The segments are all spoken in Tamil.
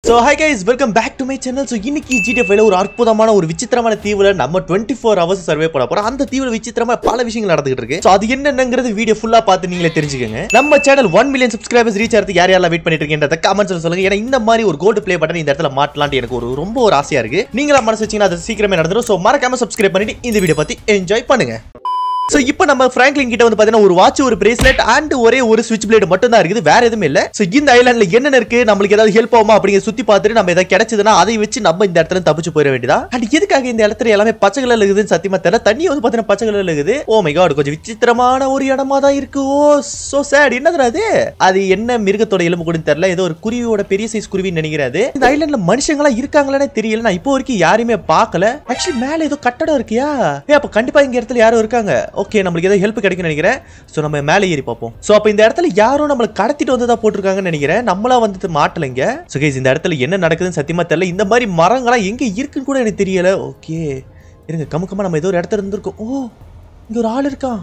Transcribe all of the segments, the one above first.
So hi guys welcome back to my channel so இன்னைக்கு ஜிடிஎஃப்ல ஒரு அற்புதமான ஒரு விசித்திரமான தீவுல நம்ம டுவெண்ட்டி ஃபோர் ஹவர்ஸ் சர்வே பண்ண போறோம் அந்த தீவுல விசித்திரமா பல விஷயங்கள் நடந்துகிட்டு இருக்கு ஸோ அது என்னங்கிறது வீடியோ ஃபுல்லா பார்த்து நீங்களே தெரிஞ்சுக்கங்க நம்ம channel one million subscribers reach ஆகிறதுக்கு யார் யாரெல்லாம் வெயிட் பண்ணிட்டு இருக்கீங்கன்றத கமெண்ட்ஸ் சொல்லுங்க ஏன்னா இந்த மாதிரி ஒரு கோல்டு ப்ளே பட்டன் இந்த இடத்துல மாட்டலான்ட்டு எனக்கு ஒரு ரொம்ப ஒரு ஆசையா இருக்கு நீங்களா மனசு வச்சீங்கன்னா அது சீக்கிரமே நடந்துடும் ஸோ மறக்காம சப்ஸ்கிரைப் பண்ணிட்டு இந்த வீடியோ பத்தி என்ஜாய் பண்ணுங்க சோ இப்போ நம்ம பிராங்க்லின் கிட்ட வந்து பாத்தீங்கன்னா ஒரு வாட்ச் ஒரு பிரேஸ்லெட் அண்ட் ஒரே ஒரு ஸ்விட்ச் பிளேட் மட்டும் தான் இருக்குது வேற எதுவுமே இல்ல சோ இந்த ஐலாண்ட்ல என்னென்ன இருக்கு நம்மளுக்கு ஏதாவது ஹெல்ப் ஆகுமா அப்படிங்க சுத்தி பார்த்துட்டு நம்ம ஏதாவது கிடைச்சதுன்னா அதை வச்சு நம்ம இந்த இடத்துல தப்பிச்சு போயிட வேண்டியதா அண்ட் எதுக்காக இந்த இடத்துல எல்லாமே பச்சை கலர்ல இருக்குதுன்னு சத்தியமா தெரியல தண்ணி வந்து பாத்தீங்கன்னா பச்சை கலர்ல இருக்குது ஓ மை காட் கொஞ்சம் விசித்திரமான ஒரு இடமா தான் இருக்கு ஓ சோ சேட் என்னதுடா அது அது என்ன மிருகத்தோட எலும்பு கூட தெரியல ஏதோ ஒரு குருவியோட பெரிய சைஸ் குருவின்னு நினைக்கிறாரு இந்த ஐலாண்ட்ல மனுஷங்களா இருக்காங்களானே தெரியல நான் இப்போ வரைக்கும் யாருமே பார்க்கல ஆக்சுவலி மேல ஏதோ கட்டடம் இருக்கியா ஏ அப்ப கண்டிப்பா இங்க இடத்துல யாரும் இருக்காங்க ஓகே நம்மளுக்கு ஏதோ ஹெல்ப் கிடைக்கும்னு நினைக்கிறேன் ஸோ நம்ம மேலே ஏறி பார்ப்போம் ஸோ அப்போ இந்த இடத்துல யாரும் நம்மளை கடத்திட்டு வந்ததா போட்டிருக்காங்கன்னு நினைக்கிறேன் நம்மளா வந்துட்டு மாட்டலைங்க ஸோ கைஸ் இந்த இடத்துல என்ன நடக்குதுன்னு சத்தியமா தெரியல இந்த மாதிரி மரங்கள்லாம் எங்க இருக்குன்னு கூட எனக்கு தெரியல ஓகே இருங்க கமுக்கமா நம்ம ஏதோ ஒரு இடத்துல இருந்திருக்கோம் ஓ இங்க ஒரு ஆள் இருக்கான்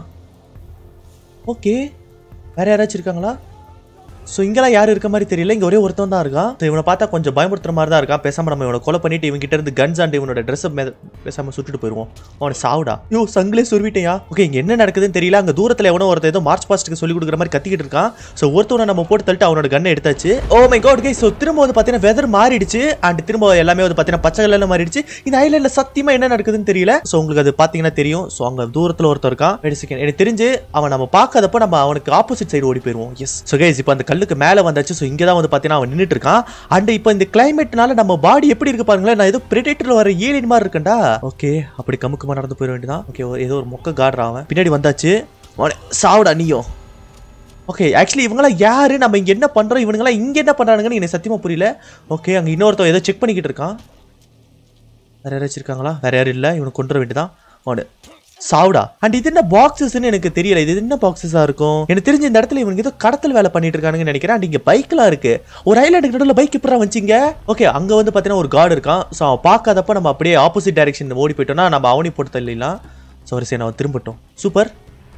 ஓகே வேற யாராச்சும் இருக்காங்களா ஸோ இங்கெல்லாம் யாரும் இருக்க மாதிரி தெரியல இங்க ஒரே ஒருத்தன் தான் இருக்கான் ஸோ இவனை பார்த்தா கொஞ்சம் பயமுறுத்துற மாதிரி தான் இருக்கான் பேசாம நம்ம இவனை கொலை பண்ணிட்டு இவங்க கிட்ட இருந்து கன்ஸ் அண்ட் இவனோட ட்ரெஸ் பேசாம சுட்டுட்டு போயிருவோம் அவனை சாவுடா யோ சங்கிலே சொருவிட்டையா ஓகே இங்க என்ன நடக்குதுன்னு தெரியல அங்க தூரத்துல எவனோ ஒருத்தன் ஏதோ மார்ச் பாஸ்ட்டுக்கு சொல்லி கொடுக்குற மாதிரி கத்திக்கிட்டு இருக்கான் ஸோ ஒருத்தவனை நம்ம போட்டு தள்ளிட்டு அவனோட கண்ணை எடுத்தாச்சு oh my God guy so திரும்ப வந்து பார்த்தீங்கன்னா வெதர் மாறிடுச்சு அண்ட் திரும்ப எல்லாமே வந்து பார்த்தீங்கன்னா பச்சை கலர்ல மாறிடுச்சு இந்த ஐலாண்ட்ல சத்தியமா என்ன நடக்குதுன்னு தெரியல ஸோ உங்களுக்கு அது பார்த்தீங்கன்னா தெரியும் ஸோ அங்க தூரத்துல ஒருத்தர் இருக்கான் வெயிட் செகண்ட் எனக்கு தெரிஞ்சு அவன் நம்ம பார்க்காதப்ப நம்ம அவனுக்கு ஆப்போசிட் சைடு ஓடி போயிருவோம் எஸ் ஸோ கைஸ் இப்போ அந்த கல்லுக்கு மேலே வந்தாச்சு ஸோ இங்கே தான் வந்து பார்த்தீங்கன்னா அவன் நின்றுட்டு இருக்கான் அண்ட் இப்போ இந்த கிளைமேட்னால நம்ம பாடி எப்படி இருக்கு பாருங்களேன் நான் ஏதோ பிரிடேட்டர்ல வர ஏலியன் மாதிரி இருக்கேன்டா ஓகே அப்படி கமுக்கமா நடந்து போயிட வேண்டியதான் ஓகே ஏதோ ஒரு மொக்க காடுறா அவன் பின்னாடி வந்தாச்சு அவனே, சாவுடா நீயும் ஓகே ஆக்சுவலி இவங்களாம் யாரு நம்ம இங்க என்ன பண்றோம் இவனுங்களாம் இங்க என்ன பண்றானுங்கன்னு எனக்கு சத்தியமா புரியல ஓகே அங்க இன்னொருத்தன் ஏதோ செக் பண்ணிக்கிட்டு இருக்கான் வேற யாராச்சும் இருக்காங்களா வேற யாரும் இல்ல இவனை கொண்டு வர வேண்டியதான் அவனு சாவுடா அண்ட் இது என்ன பாக்ஸஸ்னு எனக்கு தெரியல இது என்ன பாக்ஸஸா இருக்கும் எனக்கு தெரிஞ்ச இந்த இடத்துல இவனுக்கு ஏதோ கடத்தல் வேலை பண்ணிட்டு இருக்கானுங்கன்னு நினைக்கிறேன் அண்ட் இங்க பைக்லாம் இருக்கு ஒரு ஐலாண்டுக்கு நடுவில் பைக் எப்படா வச்சிங்க ஓகே அங்க வந்து பாத்தீங்கன்னா ஒரு கார்டு இருக்கான் ஸோ அவன் பார்க்காதப்ப நம்ம அப்படியே ஆப்போசிட் டைரக்ஷன் ஓடி போயிட்டோம்னா நம்ம அவனி போட்டு தள்ளிடலாம் சாரி சரி நான் திரும்பட்டும் சூப்பர்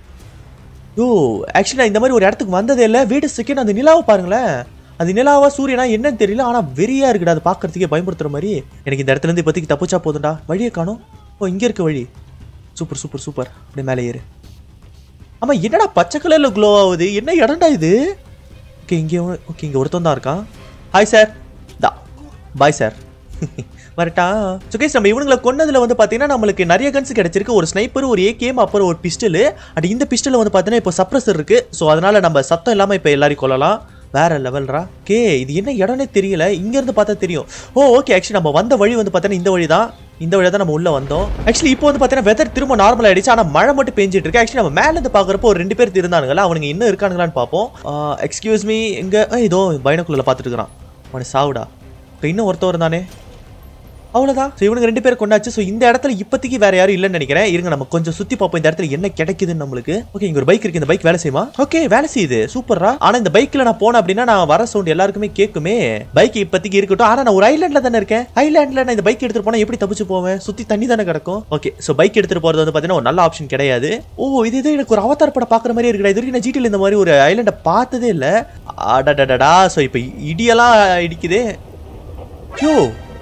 யோ ஆக்சுவலி நான் இந்த மாதிரி ஒரு இடத்துக்கு வந்ததே இல்லை வீடு செகண்ட் அந்த நிலாவை பாருங்களேன் அது நிலாவா சூரியனா என்னன்னு தெரியல ஆனா வெறியா இருக்குடா அது பார்க்கறதுக்கே பயன்படுத்துற மாதிரி எனக்கு இந்த இடத்துல இருந்து இப்போதைக்கு தப்பிச்சா போதும்டா வழியை காணும் ஓ இங்க இருக்க வழி சூப்பர் சூப்பர் சூப்பர் அப்படியே மேலே ஏறு ஆமா என்னடா பச்சை கலர்ல க்ளோ ஆகுது என்ன இடம்டா இது ஓகே இங்கே ஓகே இங்கே ஒருத்தன் தான் இருக்கான் ஹாய் சார் தா பாய் சார் வரட்டா சுகேஷ் நம்ம இவனுங்களை கொன்னதுல வந்து பார்த்தீங்கன்னா நம்மளுக்கு நிறைய கன்ஸ் கிடைச்சிருக்கு ஒரு ஸ்னைப்பர் ஒரு ஏகேம் அப்புறம் ஒரு பிஸ்டல் அண்ட் இந்த பிஸ்டலில் வந்து பார்த்தீங்கன்னா இப்போ சப்ரஸர் இருக்கு ஸோ அதனால நம்ம சத்தம் இல்லாமல் இப்போ எல்லாரையும் கொல்லலாம் வேற லெவல்ரா கே இது என்ன இடம்னே தெரியல இங்க இருந்து பார்த்தா தெரியும் ஓ ஓகே ஆக்சுவலி நம்ம வந்த வழி வந்து பார்த்தீங்கன்னா இந்த வழி தான் இந்த வழியா தான் நம்ம உள்ள வந்தோம் ஆக்சுவலி இப்போ வந்து பார்த்தீங்கன்னா வெதர் திரும்ப நார்மல் ஆயிடுச்சு ஆனா மழை மட்டும் பெஞ்சிட்டு இருக்கு ஆக்சுவலி நம்ம மேல இருந்து பாக்குறப்போ ஒரு ரெண்டு பேர் இருந்தானுங்களா அவனுங்க இன்னும் இருக்கானுங்களான்னு பார்ப்போம் எக்ஸ்கியூஸ் மீ எங்க ஏய், இதோ பைனக்குள்ள பார்த்துட்டு இருக்கிறான் அவனை சாவுடா இப்ப இன்னும் ஒருத்தவர் இருந்தானே அவ்வளவுதான் ஸோ இவனுக்கு ரெண்டு பேர் கொண்டாச்சு ஸோ இந்த இடத்துல இப்போதைக்கு வேற யாரும் இல்லைன்னு நினைக்கிறேன் இருங்க நம்ம கொஞ்சம் சுத்தி பார்ப்போம் இந்த இடத்துல என்ன கிடைக்குதுன்னு நம்மளுக்கு ஓகே இங்க ஒரு பைக் இருக்கு இந்த பைக் வேலை செய்யுமா ஓகே வேலை செய்யுது சூப்பரா ஆனா இந்த பைக்ல நான் போனேன் அப்படின்னா நான் வர சவுண்ட் எல்லாருக்குமே கேட்குமே பைக் இப்போதைக்கு இருக்கட்டும் ஆனா நான் ஒரு ஐலாண்ட்ல தானே இருக்கேன் ஐலாண்ட்ல நான் இந்த பைக் எடுத்துட்டு போனா எப்படி தப்பிச்சு போவேன் சுத்தி தண்ணி தானே கிடக்கும் ஓகே ஸோ பைக் எடுத்துட்டு போறது வந்து பாத்தீங்கன்னா ஒரு நல்ல ஆப்ஷன் கிடையாது ஓ இது இது எனக்கு ஒரு அவதார் படம் பாக்குற மாதிரி இருக்குடா இது வரைக்கும் நான் ஜிடியில் இந்த மாதிரி ஒரு ஐலாண்டை பார்த்ததே இல்லை அடடடடா ஸோ இப்போ இடியெல்லாம் இடிக்குது யோ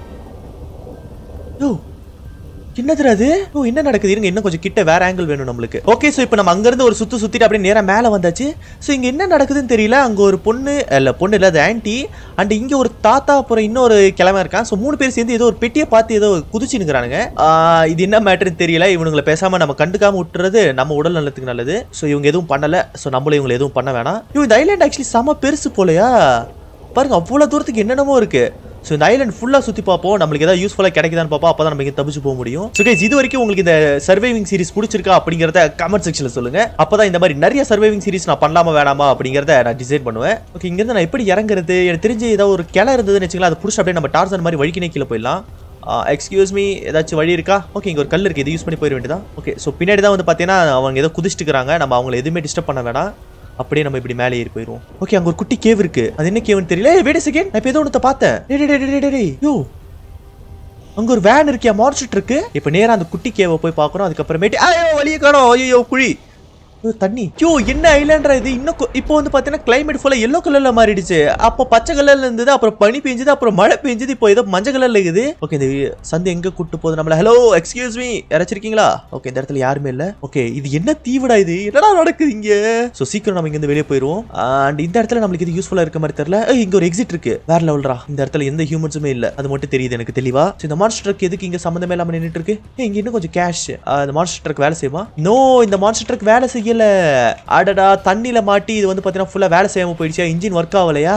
யோ என்னதுடா அது ஓ என்ன நடக்குது இருங்க இன்னும் கொஞ்சம் கிட்ட வேற ஆங்கிள் வேணும் நம்மளுக்கு ஓகே ஸோ இப்போ நம்ம அங்கிருந்து ஒரு சுத்து சுத்திட்டு அப்படியே நேரா மேலே வந்தாச்சு ஸோ இங்க என்ன நடக்குதுன்னு தெரியல அங்க ஒரு பொண்ணு இல்ல பொண்ணு இல்ல அது ஆன்ட்டி அண்ட் இங்க ஒரு தாத்தா அப்புறம் இன்னொரு கிழமை இருக்கான் ஸோ மூணு பேர் சேர்ந்து ஏதோ ஒரு பெட்டியை பார்த்து ஏதோ குதிச்சு நிற்கிறானுங்க இது என்ன மேட்டர்னு தெரியல இவனுங்களை பேசாம நம்ம கண்டுக்காம விட்டுறது நம்ம உடல் நலத்துக்கு நல்லது ஸோ இவங்க எதுவும் பண்ணல ஸோ நம்மளும் இவங்களை எதுவும் பண்ண வேணாம் இவங்க இந்த ஐலாண்ட் ஆக்சுவலி செம பெருசு போலயா பாருங்க அவ்வளோ தூரத்துக்கு என்னென்னமோ இருக்கு ஸோ இந்த ஐலாண்ட் ஃபுல்லாக சுற்றி பார்ப்போம் நம்மளுக்கு ஏதாவது யூஸ்ஃபுல்லாக கிடைக்குதான்னு பார்ப்போம் அப்போ தான் நம்ம இங்கே தப்பிச்சு போக முடியும் ஸோ கைஸ் இது வரைக்கும் உங்களுக்கு இந்த சர்வைவிங் சீரிஸ் பிடிச்சிருக்கா அப்படிங்கிறத கமெண்ட் செக்ஷனில் சொல்லுங்க அப்போ தான் இந்த மாதிரி நிறைய சர்வைவிங் சீரிஸ் நான் பண்ணலாமா வேணாமா அப்படிங்கிறத நான் டிசைட் பண்ணுவேன் ஓகே இங்கேருந்து நான் எப்படி இறங்குறது எனக்கு தெரிஞ்சு ஏதாவது ஒரு கிளை இருந்ததுன்னு வச்சுக்கலாம் அதை பிடிச்சி அப்படியே நம்ம டார்சன் மாதிரி வழிக்கினே கீழே போயிடலாம் எக்ஸ்கியூஸ் மீ ஏதாச்சும் வழி இருக்கா ஓகே இங்கே ஒரு கல் இருக்குது இது யூஸ் பண்ணி போயிட வேண்டியதான் ஓகே ஸோ பின்னாடி தான் வந்து பார்த்தீங்கன்னா அவங்க ஏதோ குதிச்சிட்டு இருக்காங்க நம்ம அவங்களை எதுவுமே டிஸ்டர்ப் பண்ண வேணாம் அப்படியே நம்ம இப்படி மேலே ஏறி போயிடுவோம் ஓகே அங்க ஒரு குட்டி கேவ் இருக்கு அது என்ன கேவ்னு தெரியல வெயிட் செகண்ட் நான் இப்போ ஏதோ ஒன்று பார்த்தேன் டேய், டேய், டேய், டேய், டேய், டேய். யோ அங்க ஒரு வேன் இருக்கியா மார்ச்சிட்டு இருக்கு இப்போ நேரா அந்த குட்டி கேவை போய் பார்க்குறோம் அதுக்கப்புறமேட்டு ஐயோ வழியை காணோம் ஐயோ குழி ஐயோ, தண்ணி ஐயோ என்ன ஐலாண்டா இது இன்னும் கொ- இப்போ வந்து பாத்தீங்கன்னா கிளைமேட் ஃபுல்லா எல்லோ கலர்ல மாறிடுச்சு அப்போ பச்சை கலர்ல இருந்தது அப்புறம் பனி பெஞ்சது அப்புறம் மழை பெஞ்சது இப்போ ஏதோ மஞ்சள் கலர்ல இருக்குது ஓகே இந்த சந்தை எங்க கூட்டு போகுது நம்மள ஹலோ எக்ஸ்கியூஸ் மீ யாராச்சிருக்கீங்களா ஓகே இந்த இடத்துல யாருமே இல்ல ஓகே இது என்ன தீவுடா இது என்னடா நடக்குது இங்க சோ சீக்கிரம் நம்ம இங்க இருந்து வெளியே போயிருவோம் அண்ட் இந்த இடத்துல நம்மளுக்கு இது யூஸ்ஃபுல்லா இருக்க மாதிரி தெரியல ஏய், இங்க ஒரு எக்ஸிட் இருக்கு வேற லெவல்ரா இந்த இடத்துல எந்த ஹியூமன்ஸுமே இல்ல அது மட்டும் தெரியுது எனக்கு தெளிவா So, இந்த மான்ஸ்டர் ட்ரக் எதுக்கு இங்க சம்மந்தமே இல்லாம நின்னுட்டு இருக்கு ஏய், இங்க இன்னும் கொஞ்சம் கேஷ் இந்த மான்ஸ்டர் ட்ரக் வேலை செய்யுமா நோ இந்த மான்ஸ்டர் ட்ரக் வேலை செய்யல அடடா தண்ணியில மாட்டி இது வந்து பாத்தீங்கன்னா ஃபுல்லா வேலை செய்யாம போயிடுச்சா இன்ஜின் ஒர்க் ஆகலையா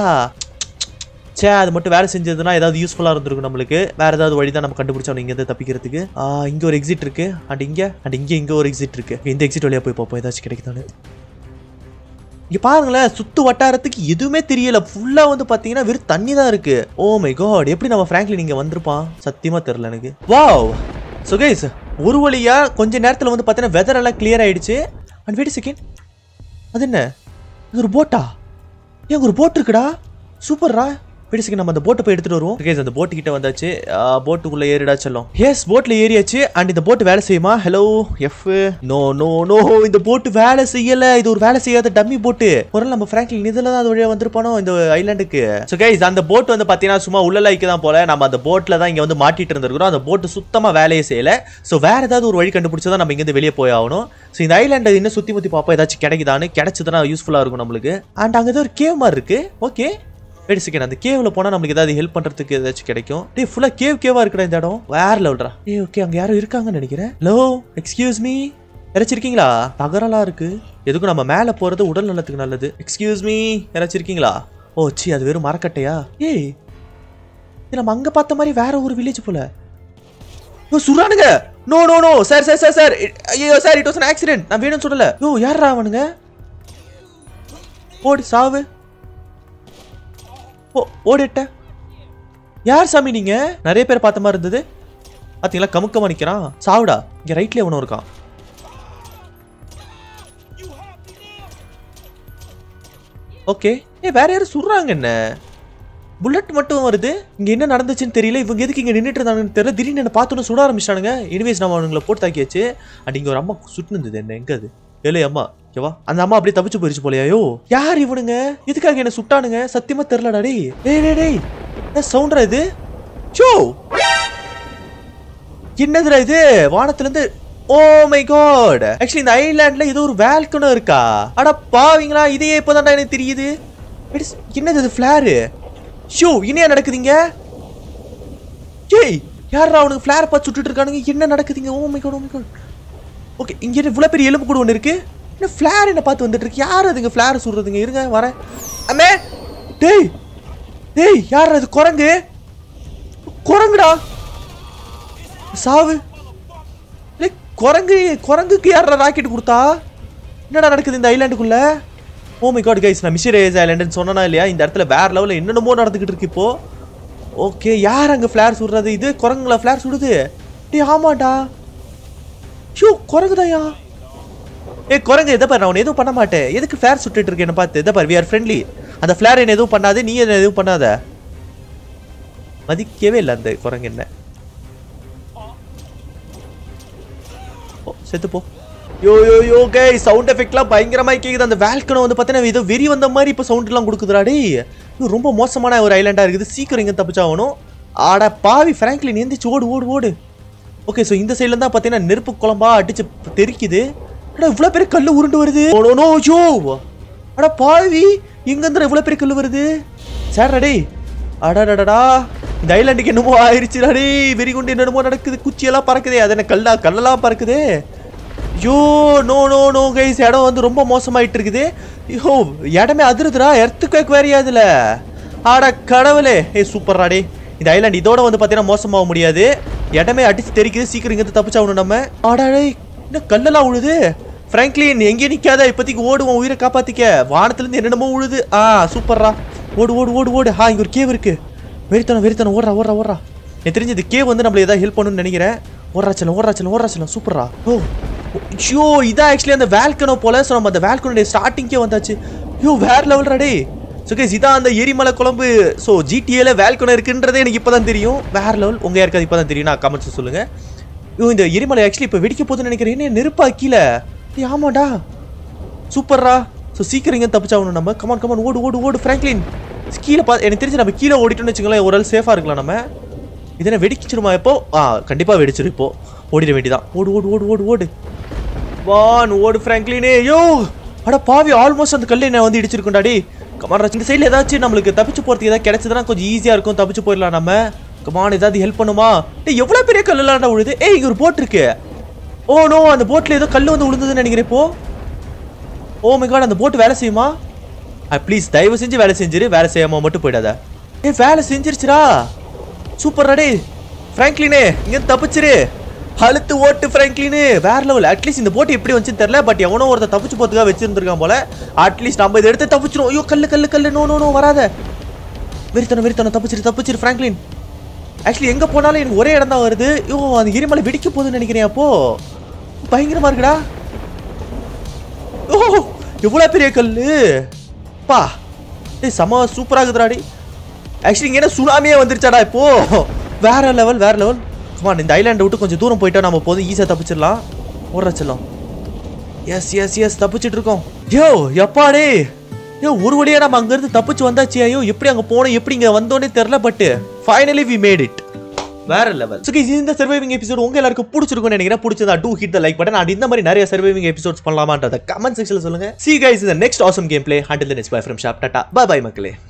சே அது மட்டும் வேலை செஞ்சதுன்னா ஏதாவது யூஸ்ஃபுல்லா இருந்திருக்கும் நம்மளுக்கு வேற ஏதாவது வழி தான் நம்ம கண்டுபிடிச்சோம் இங்க இருந்து தப்பிக்கிறதுக்கு ஆ, இங்க ஒரு எக்ஸிட் இருக்கு அண்ட் இங்க அண்ட் இங்க இங்க ஒரு எக்ஸிட் இருக்கு இந்த எக்ஸிட் வழியா போய் பார்ப்போம் ஏதாச்சும் கிடைக்குதானு இங்க பாருங்களேன் சுத்து வட்டாரத்துக்கு எதுவுமே தெரியல ஃபுல்லா வந்து பாத்தீங்கன்னா வெறும் தண்ணி தான் இருக்கு ஓ மை காட் எப்படி நம்ம ஃப்ராங்க்லின் இங்க வந்திருப்பான் சத்தியமா தெரியல எனக்கு வாவ் ஸோ கைஸ் ஒரு வழியா கொஞ்ச நேரத்துல வந்து பாத்தீங்கன்னா வெதர் எல்லாம் கிளியர் ஆயிடுச்சு அண்ட் வெயிட் செகண்ட் அது என்ன அது ஒரு போட்டா ஏன் ஒரு போட் இருக்குடா சூப்பர்ரா வெயிட் செகண்ட் நம்ம அந்த போட்டை போய் எடுத்துட்டு வருவோம் கைஸ் அந்த போட்டு கிட்ட வந்தாச்சு போட்டுக்குள்ள ஏறிடா செல்லும் எஸ் போட்ல ஏறியாச்சு அண்ட் இந்த போட் வேலை செய்யுமா ஹலோ எஃப் நோ நோ நோ இந்த போட் வேலை செய்யல இது ஒரு வேலை செய்யாத டம்மி போட்டு ஒரு நாள் நம்ம ஃப்ராங்க்லின் இதுல தான் அது வழியா வந்திருப்பானோ இந்த ஐலாண்டுக்கு ஸோ கைஸ் அந்த போட் வந்து பாத்தீங்கன்னா சும்மா உள்ள லைக்கு தான் போல நம்ம அந்த போட்ல தான் இங்க வந்து மாட்டிட்டு இருந்திருக்கிறோம் அந்த போட்டு சுத்தமா வேலையே செய்யல ஸோ வேற ஏதாவது ஒரு வழி கண்டுபிடிச்சா தான் நம்ம இங்க இருந்து வெளியே போய் ஆகணும் ஸோ இந்த ஐலாண்டை இன்னும் சுத்தி முத்தி பார்ப்போம் ஏதாச்சும் கிடைக்குதான்னு கிடைச்சதுன்னா யூஸ்ஃபுல்லா இருக்கும் நம்மளுக்கு அண்ட் அங்க ஏதோ ஒரு கேவ் மாதிரி இருக்கு ஓகே வெயிட் செகண்ட் அந்த கேவ்ல போனா நம்மளுக்கு ஏதாவது ஹெல்ப் பண்றதுக்கு ஏதாச்சும் கிடைக்கும் டேய் ஃபுல்லா கேவ் கேவா இருக்குடா இந்த இடம் வேற லெவல்ரா ஏய் ஓகே அங்க யாரும் இருக்காங்கன்னு நினைக்கிறேன் ஹலோ எக்ஸ்கியூஸ் மீ யாராச்சும் இருக்கீங்களா தகரலா இருக்கு எதுக்கும் நம்ம மேல போறது உடல் நலத்துக்கு நல்லது எக்ஸ்கியூஸ் மீ யாராச்சும் இருக்கீங்களா ஓ சி அது வெறும் மரக்கட்டையா ஏய் இது நம்ம அங்க பார்த்த மாதிரி வேற ஒரு வில்லேஜ் போல ஓ சுறானுங்க no no no sir sir sir sir ஐயோ sir it was an accident நான் வேணும்னு சொல்லல ஓ யாரா அவனுங்க ஓடி சாவு ஓ ஓடிட்ட யார் சாமி நீங்க நிறைய பேர் பார்த்த மாதிரி இருந்தது பாத்தீங்களா கமுக்கமா நிக்கிறான் சாவுடா இங்க ரைட்ல எவனும் இருக்கான் ஓகே ஏ வேற யாரும் சுடுறாங்க என்ன புல்லட் மட்டும் வருது இங்க என்ன நடந்துச்சுன்னு தெரியல இவங்க எதுக்கு இங்க நின்னுட்டு இருந்தாங்கன்னு தெரியல திடீர்னு என்ன பார்த்தோன்னு சுட ஆரம்பிச்சிட்டானுங்க எனிவேஸ் நம்ம அவனுங்களை போட்டு தாக்கியாச்சு அண்ட் இங்க ஒரு அம்மா சுட்டு இருந்தது என்ன எங்க அது ஏலே அம்மா ஓகேவா அந்த அம்மா அப்படியே தப்பிச்சு போயிருச்சு போலயாயோ யார் இவனுங்க எதுக்காக என்ன சுட்டானுங்க சத்தியமா தெரியலடா டேய் டேய் டேய் டேய் என்ன சவுண்டரா இது ஷோ என்னதுடா இது வானத்துல இருந்து ஓ மை காட் ஆக்சுவலி இந்த ஐலாண்ட்ல ஏதோ ஒரு வேல்கனும் இருக்கா அட பாவீங்களா இதே இப்போதான்டா எனக்கு தெரியுது It is- என்னது இது ஃபிளாரு ஷோ இனியா நடக்குதுங்க ஏய் யாரா அவனுக்கு ஃபிளார் பார்த்து சுட்டுட்டு இருக்கானுங்க என்ன நடக்குதுங்க oh my God oh my God okay இங்க இவ்வளோ பெரிய எலும்பு கூட ஒன்று இருக்கு என்ன ஃபிளார் என்ன பார்த்து வந்துட்டு இருக்கு யார் அதுங்க ஃபிளார் சுடுறதுங்க இருங்க வரேன் அம்மே டேய் டேய் யார் அது குரங்கு குரங்குடா சாவு டேய், குரங்கு குரங்குக்கு யாரா ராக்கெட் கொடுத்தா என்னடா நடக்குது இந்த ஐலாண்டுக்குள்ள ஓ மை காட் கைஸ் நான் மிஷர் ஏஜ் ஐலாண்டுன்னு சொன்னா இல்லையா இந்த இடத்துல வேற லெவலில் என்னென்னமோ நடந்துக்கிட்டு இருக்கு இப்போ ஓகே யார் அங்கே ஃப்ளார் சுடுறது இது குரங்குல ஃப்ளார் சுடுது டேய் ஆமாடா ஷோ குரங்குதாயா ஏ குரங்கு எதை பாரு நான் உன்னை எதுவும் பண்ண மாட்டேன் எதுக்கு ஃப்ளார் சுட்டுட்டு இருக்கேன் என்ன பார்த்து எதை பாரு வி ஆர் ஃப்ரெண்ட்லி அந்த ஃப்ளார் என்ன எதுவும் பண்ணாது நீ என்ன எதுவும் பண்ணாத மதிக்கவே இல்லை அந்த குரங்கு என்ன ஓ செத்து போ யோ யோ யோ கே சவுண்ட் எஃபெக்ட்லாம் பயங்கரமா கேக்குது அந்த வேல்கனோ வந்து பார்த்தீங்கன்னா ஏதோ வெறி வந்த மாதிரி இப்போ சவுண்ட்லாம் கொடுக்குதுடா டேய் இது ரொம்ப மோசமான ஒரு ஐலாண்டா இருக்குது சீக்கிரம் இங்க தப்பிச்சாகணும் ஆடா பாவி ஃப்ராங்க்லின் எந்திரிச்சு ஓடு ஓடு ஓடு ஓகே ஸோ இந்த சைடில் தான் பார்த்தீங்கன்னா நெருப்பு குழம்பா அடிச்சு தெரிக்குது அடா இவ்வளோ பெரிய கல் உருண்டு வருது ஓ, நோ, நோ ஜோ அடா பாவி எங்கேருந்து இவ்வளோ பெரிய கல் வருது சார் டேய் அடடடடா இந்த ஐலாண்டுக்கு என்னமோ ஆயிடுச்சுடா டேய் வெறி கொண்டு என்னென்னமோ நடக்குது குச்சியெல்லாம் பறக்குதே அது என்ன கல்லா கல்லெல்லாம் பறக்குதே ஐயோ நோ நோ நோ கைஸ் இடம் வந்து ரொம்ப மோசமாயிட்டு இருக்குது ஐயோ இடமே அதிருதுடா எர்த்துக்கு வேறையா இதுல ஆடா கடவுளே ஏய் சூப்பர்ரா டே இந்த ஐலாண்ட் இதோட வந்து பார்த்தீங்கன்னா மோசமாக முடியாது இடமே அடிச்சு தெரிக்குது சீக்கிரம் இங்கிருந்து தப்பிச்சாகணும் நம்ம ஆடா டேய் என்ன கல்லெல்லாம் உழுது ஃப்ராங்க்லின் எங்கேயும் நிக்காத இப்போதைக்கு ஓடுவோம் உயிரை காப்பாத்திக்க வானத்துலேருந்து என்னென்னமோ உழுது ஆ சூப்பர்ரா ஓடு ஓடு ஓடு ஓடு ஆ இங்க ஒரு கேவ் இருக்கு வெறித்தனம் வெறித்தனம் ஓடுறா ஓடுறா ஓடுறா எனக்கு தெரிஞ்சு இந்த கேவ் வந்து நம்மள ஏதாவது ஹெல்ப் பண்ணணும்னு நினைக்கிறேன் ஓடுறா செல்லம் ஓடுறா செல்லம் ஓடுறா செல்லம் சூப்பர்ரா ஓ ஐயோ இதான் ஆக்சுவலி அந்த வேல்கனோ போல ஸோ நம்ம அந்த வேல்கனோடைய ஸ்டார்டிங்கே வந்தாச்சு ஐயோ வேற லெவல்ரா டே ஸோ கேஸ் இதான் அந்த எரிமலை குழம்பு ஸோ ஜிடிஏல வேல்கனோ இருக்குன்றதே எனக்கு இப்போ தான் தெரியும் வேற லெவல் உங்க யாருக்காவது இப்போ தான் தெரியும் நான் கமெண்ட்ஸ் சொல்லுங்க ஐயோ இந்த எரிமலை ஆக்சுவலி இப்போ வெடிக்க போகுதுன்னு நினைக்கிறேன் என்ன நெருப்பா கீழே ஏய் ஆமாடா சூப்பர்ரா ஸோ சீக்கிரம் இங்கே தப்பிச்சாகணும் நம்ம கமான் கமான் ஓடு ஓடு ஓடு ஃப்ராங்க்லின் கீழே பா எனக்கு தெரிஞ்சு நம்ம கீழே ஓடிட்டோம்னு வச்சுங்களேன் ஒரு ஆள் சேஃபாக இருக்கலாம் நம்ம இதனை வெடிச்சிருமா இப்போ ஆ கண்டிப்பாக வெடிச்சிரும் இப்போ ஓடிட வேண்டியதான் ஓடு ஓடு ஓடு ஓடு ஓடு வான் ஓடு ஃப்ராங்க்லினே யோ அட பாவி ஆல்மோஸ்ட் அந்த கல்லை நான் வந்து இடிச்சிருக்கோண்டாடி கமான் இந்த சைடில் ஏதாச்சும் நம்மளுக்கு தப்பிச்சு போகிறதுக்கு ஏதாவது கிடைச்சதுன்னா கொஞ்சம் ஈஸியாக இருக்கும் தப்பிச்சு போயிடலாம் நம்ம கமான் ஏதாவது ஹெல்ப் பண்ணுமா டேய் எவ்வளோ பெரிய கல்லுலாண்டா விழுது ஏய் இங்க ஒரு போட் இருக்கு ஓ நோ அந்த போட்டில் ஏதோ கல் வந்து விழுந்ததுன்னு நினைக்கிறேன் இப்போ ஓ மை காட் அந்த போட் வேலை செய்யுமா ப்ளீஸ் தயவு செஞ்சு வேலை செஞ்சிரு வேலை செய்யாம மட்டும் போயிடாத ஏ வேலை செஞ்சிருச்சுடா சூப்பர் டே ஃப்ராங்க்லினே இங்க தப்பிச்சிரு அழுத்து ஓட்டு ஃப்ராங்க்லினு வேற லெவல் அட்லீஸ்ட் இந்த போட்டு எப்படி வந்துச்சுன்னு தெரியல பட் எவனோ ஒருத்தர் தப்பிச்சு போறதுக்காக வச்சிருந்திருக்கான் போல அட்லீஸ்ட் நம்ம இதை எடுத்து தப்பிச்சிரும் ஐயோ கல்லு கல்லு கல்லு நோ நோ நோ வராத வெறித்தனம் வெறித்தனம் தப்பிச்சிரு தப்பிச்சிரு ஃப்ராங்க்லின் ஆக்சுவலி எங்க போனாலும் எனக்கு ஒரே இடம் தான் வருது ஐயோ அந்த எரிமலை வெடிக்க போகுதுன்னு நினைக்கிறேன் அப்போ பயங்கரமா இருக்குடா ஓ எவ்வளோ பெரிய கல்லு பா ஏய் செம சூப்பராக இருக்குதுடாடி ஆக்சுவலி இங்கே என்ன சுனாமியே வந்துருச்சாடா இப்போ வேற லெவல் வேற லெவல் கமான் இந்த ஐலாண்டை விட்டு கொஞ்சம் தூரம் போயிட்டா நம்ம போதும் ஈஸியாக தப்பிச்சிடலாம் ஓடுற செல்லம் எஸ் எஸ் எஸ் தப்பிச்சிட்டு இருக்கோம் யோ எப்பாடே யோ ஒரு வழியா நம்ம அங்கேருந்து தப்பிச்சு வந்தாச்சு ஐயோ எப்படி அங்கே போனோம் எப்படி இங்கே வந்தோன்னே தெரில but finally we made it வேற லெவல் ஸோ இந்த சர்வைவிங் எபிசோட் உங்க எல்லாருக்கும் பிடிச்சிருக்கும்னு நினைக்கிறேன் பிடிச்சதா to hit the like button அது இந்த மாதிரி நிறைய சர்வைவிங் எபிசோட்ஸ் பண்ணலாமான்றத கமெண்ட் செக்ஷன்ல சொல்லுங்க சி கைஸ் இந்த next awesome game play handle the next bye from shop tata bye bye மக்களே